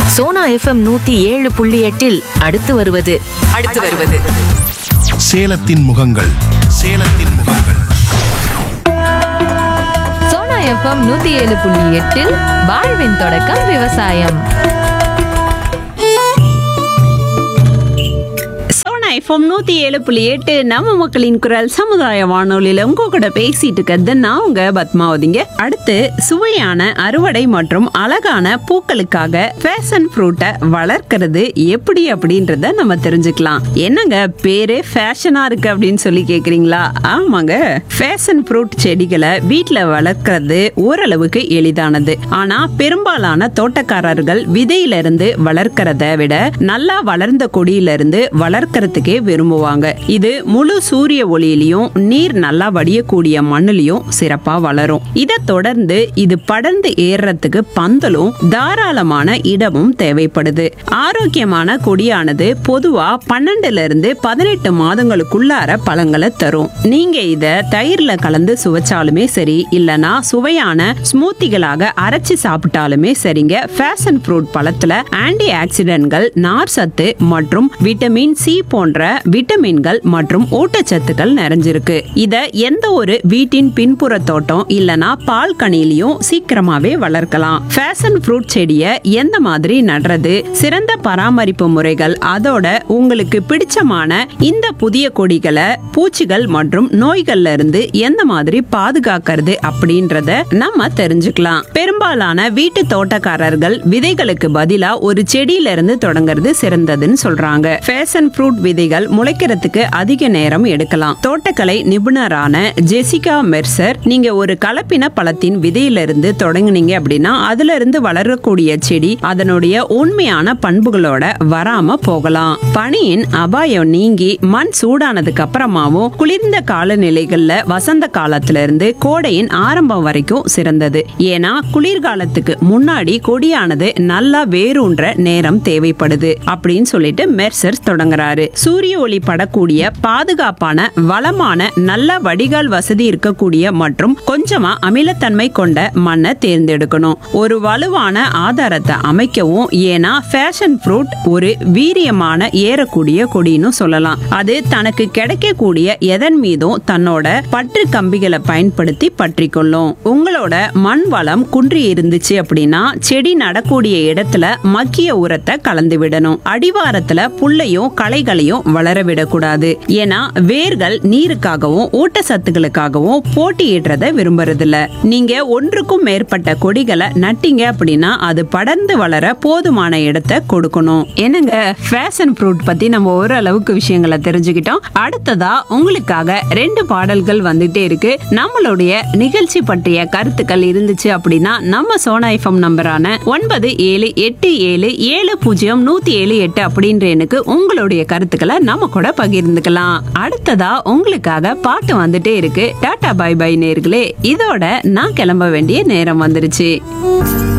Sona FM நூத்தி ஏழு புள்ளி எட்டில் அடுத்து வருவது அடுத்து வருவது சேலத்தின் முகங்கள் சேலத்தின் முகங்கள் சோனா எஃப்எம் நூத்தி ஏழு புள்ளி எட்டில் வாழ்வின் தொடக்கம் விவசாயம் சோனா எஃப்எம் நூத்தி ஏழு புள்ளி எட்டு நம்ம மக்களின் குரல் சமுதாய வானொலியில உங்க கூட பேசிட்டு இருக்கிறது நான் உங்க பத்மாவதிங்க அடுத்து சுவையான அறுவடை மற்றும் அழகான பூக்களுக்காக ஃபேஷன் ஃப்ரூட்டை வளர்க்கறது எப்படி அப்படின்றத நம்ம தெரிஞ்சுக்கலாம் என்னங்க பேரே ஃபேஷனா இருக்கு அப்படின்னு சொல்லி கேக்குறீங்களா ஆமாங்க ஃபேஷன் ஃப்ரூட் செடிகளை வீட்ல வளர்க்கறது ஓரளவுக்கு எளிதானது ஆனா பெரும்பாலான தோட்டக்காரர்கள் விதையில இருந்து வளர்க்கறத விட நல்லா வளர்ந்த கொடியில இருந்து வளர்க்கறதுக்கே விரும்புவாங்க இது முழு சூரிய ஒளியிலையும் நீர் நல்லா வடியக்கூடிய மண்ணுலயும் சிறப்பா வளரும் இதை தொடர்ந்து இது படர்ந்து ஏறுறதுக்கு பந்தலும் தாராளமான இடமும் தேவைப்படுது ஆரோக்கியமான கொடியானது பொதுவா பன்னெண்டுல இருந்து பதினெட்டு மாதங்களுக்குள்ளார பழங்களை தரும் நீங்க இத தயிர்ல கலந்து சுவைச்சாலுமே சரி இல்லனா சுவையான ஸ்மூத்திகளாக அரைச்சு சாப்பிட்டாலுமே சரிங்க ஃபேஷன் ஃப்ரூட் பழத்துல ஆன்டி ஆக்சிடென்ட்கள் நார் சத்து மற்றும் விட்டமின் சி போன்ற விட்டமின்கள் மற்றும் ஊட்டச்சத்துக்கள் நிறைஞ்சிருக்கு இத எந்த ஒரு வீட்டின் பின்புற தோட்டம் இல்லனா பால்கனிலையும் சீக்கிரமாவே வளர்க்கலாம் ஃபேஷன் ஃப்ரூட் செடிய எந்த மாதிரி நடுறது சிறந்த பராமரிப்பு முறைகள் அதோட உங்களுக்கு பிடிச்சமான இந்த புதிய கொடிகளை பூச்சிகள் மற்றும் நோய்கள்ல இருந்து எந்த மாதிரி பாதுகாக்கிறது அப்படின்றத நம்ம தெரிஞ்சுக்கலாம் பெரும்பாலான வீட்டு தோட்டக்காரர்கள் விதைகளுக்கு பதிலா ஒரு செடியில இருந்து தொடங்குறது சிறந்ததுன்னு சொல்றாங்க ஃபேஷன் ஃப்ரூட் விதைகள் முளைக்கிறதுக்கு அதிக நேரம் எடுக்கலாம் தோட்டக்கலை நிபுணரான ஜெசிகா மெர்சர் நீங்க ஒரு கலப்பின பழத்தின் விதையிலிருந்து தொடங்குனீங்க அப்படின்னா அதுல இருந்து வளரக்கூடிய செடி அதனுடைய உண்மையான பண்புகளோட வராம போகலாம் பனியின் அபாயம் நீங்கி மண் சூடானதுக்கு அப்புறமாவும் குளிர்ந்த காலநிலைகள்ல வசந்த காலத்துல இருந்து கோடையின் ஆரம்பம் வரைக்கும் சிறந்தது ஏன்னா குளிர்காலத்துக்கு முன்னாடி கொடியானது நல்லா வேரூன்ற நேரம் தேவைப்படுது அப்படின்னு சொல்லிட்டு மெர்சர் தொடங்குறாரு சூரிய ஒளி படக்கூடிய பாதுகாப்பான வளமான நல்ல வடிகால் வசதி இருக்கக்கூடிய மற்றும் கொஞ்சமா அமிலத்தன்மை கொண்ட மண்ணை தேர்ந்தெடுக்கணும் ஒரு வலுவான ஆதாரத்தை அமைக்கவும் ஏன்னா ஃபேஷன் ஃப்ரூட் ஒரு வீரியமான ஏறக்கூடிய கொடின்னு சொல்லலாம் அது தனக்கு கிடைக்கக்கூடிய எதன் மீதும் தன்னோட பற்று கம்பிகளை பயன்படுத்தி பற்றி கொள்ளும் உங்களோட மண் வளம் குன்றி இருந்துச்சு அப்படின்னா செடி நடக்கூடிய இடத்துல மக்கிய உரத்தை கலந்து விடணும் அடிவாரத்துல புல்லையும் களைகளையும் வளர விடக்கூடாது ஏன்னா வேர்கள் நீருக்காகவும் ஊட்டச்சத்துக்களுக்காகவும் போட்டியிடுறத விரும்புறது இல்ல நீங்க ஒன்றுக்கும் மேற்பட்ட கொடிகளை நட்டீங்க அப்படின்னா அது படர்ந்து வளர போதுமான இடத்தை கொடுக்கணும் என்னங்க ஃபேஷன் ஃப்ரூட் பத்தி நம்ம ஓரளவுக்கு விஷயங்களை தெரிஞ்சுக்கிட்டோம் அடுத்ததா உங்களுக்காக ரெண்டு பாடல்கள் வந்துட்டே இருக்கு நம்மளுடைய நிகழ்ச்சி பற்றிய கருத்துக்கள் இருந்துச்சு அப்படின்னா நம்ம சோனா எஃப்எம் நம்பரான ஒன்பது ஏழு எட்டு ஏழு ஏழு பூஜ்ஜியம் நூத்தி ஏழு எட்டு அப்படின்ற எண்ணுக்கு உங்களுடைய கருத்துக்களை நம்ம கூட பகிர்ந்துக்கலாம் அடுத்ததா உங்களுக்காக பாட்டு வந்துட்டே இருக்கு டாடா பை பை நேர்களே இதோட நான் கிளம்ப வேண்டிய நேரம் வந்துருச்சு